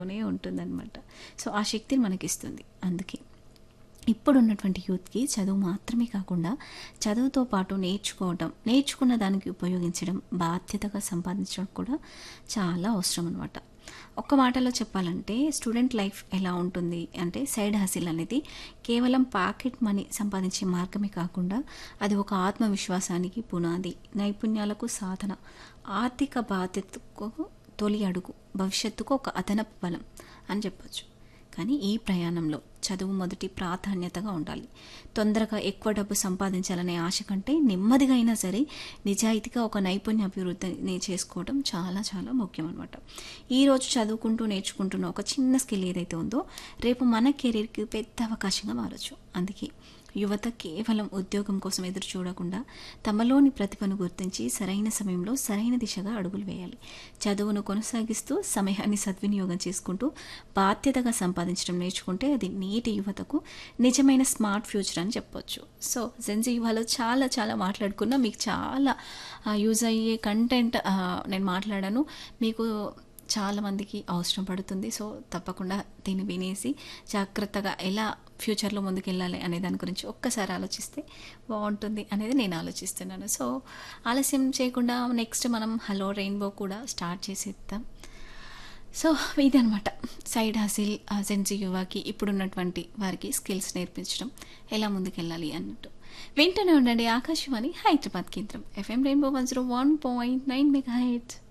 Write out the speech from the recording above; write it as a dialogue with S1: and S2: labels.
S1: నే ఉంటుందన్నమాట సో ఆ శక్తిని మనకిస్తుంది అందుకే ఇప్పుడున్నటువంటి యూత్కి చదువు మాత్రమే కాకుండా చదువుతో పాటు నేర్చుకోవడం నేర్చుకున్న దానికి ఉపయోగించడం బాధ్యతగా సంపాదించడం కూడా చాలా అవసరం అనమాట ఒక్క మాటలో చెప్పాలంటే స్టూడెంట్ లైఫ్ ఎలా ఉంటుంది అంటే సైడ్ హసిల్ అనేది కేవలం పాకెట్ మనీ సంపాదించే మార్గమే కాకుండా అది ఒక ఆత్మవిశ్వాసానికి పునాది నైపుణ్యాలకు సాధన ఆర్థిక బాధ్యతకు తొలి అడుగు భవిష్యత్తుకు ఒక అదనపు బలం అని చెప్పొచ్చు కానీ ఈ ప్రయాణంలో చదువు మొదటి ప్రాధాన్యతగా ఉండాలి తొందరగా ఎక్కువ డబ్బు సంపాదించాలనే ఆశ కంటే నెమ్మదిగా అయినా సరే నిజాయితీగా ఒక నైపుణ్య అభివృద్ధిని చేసుకోవడం చాలా చాలా ముఖ్యం అనమాట ఈరోజు చదువుకుంటూ నేర్చుకుంటున్న ఒక చిన్న స్కిల్ ఏదైతే ఉందో రేపు మన కెరీర్కి పెద్ద అవకాశంగా మారచ్చు అందుకే యువత కేవలం ఉద్యోగం కోసం ఎదురు చూడకుండా తమలోని ప్రతిభను గుర్తించి సరైన సమయంలో సరైన దిశగా అడుగులు వేయాలి చదువును కొనసాగిస్తూ సమయాన్ని సద్వినియోగం చేసుకుంటూ బాధ్యతగా సంపాదించడం నేర్చుకుంటే అది నేటి యువతకు నిజమైన స్మార్ట్ ఫ్యూచర్ అని చెప్పొచ్చు సో జెన్జీ యువాలో చాలా చాలా మాట్లాడుకున్నా మీకు చాలా యూజ్ అయ్యే కంటెంట్ నేను మాట్లాడాను మీకు చాలామందికి అవసరం పడుతుంది సో తప్పకుండా దీన్ని వినేసి జాగ్రత్తగా ఎలా ఫ్యూచర్లో ముందుకెళ్ళాలి అనే దాని గురించి ఒక్కసారి ఆలోచిస్తే బాగుంటుంది అనేది నేను ఆలోచిస్తున్నాను సో ఆలస్యం చేయకుండా నెక్స్ట్ మనం హలో రెయిన్బో కూడా స్టార్ట్ చేసేద్దాం సో ఇదనమాట సైడ్ హసిల్ సెన్సీ యువాకి ఇప్పుడున్నటువంటి వారికి స్కిల్స్ నేర్పించడం ఎలా ముందుకెళ్ళాలి అన్నట్టు వింటూనే ఉండండి ఆకాశవాణి హైదరాబాద్ కేంద్రం FM rainbow one zero one point nine mega height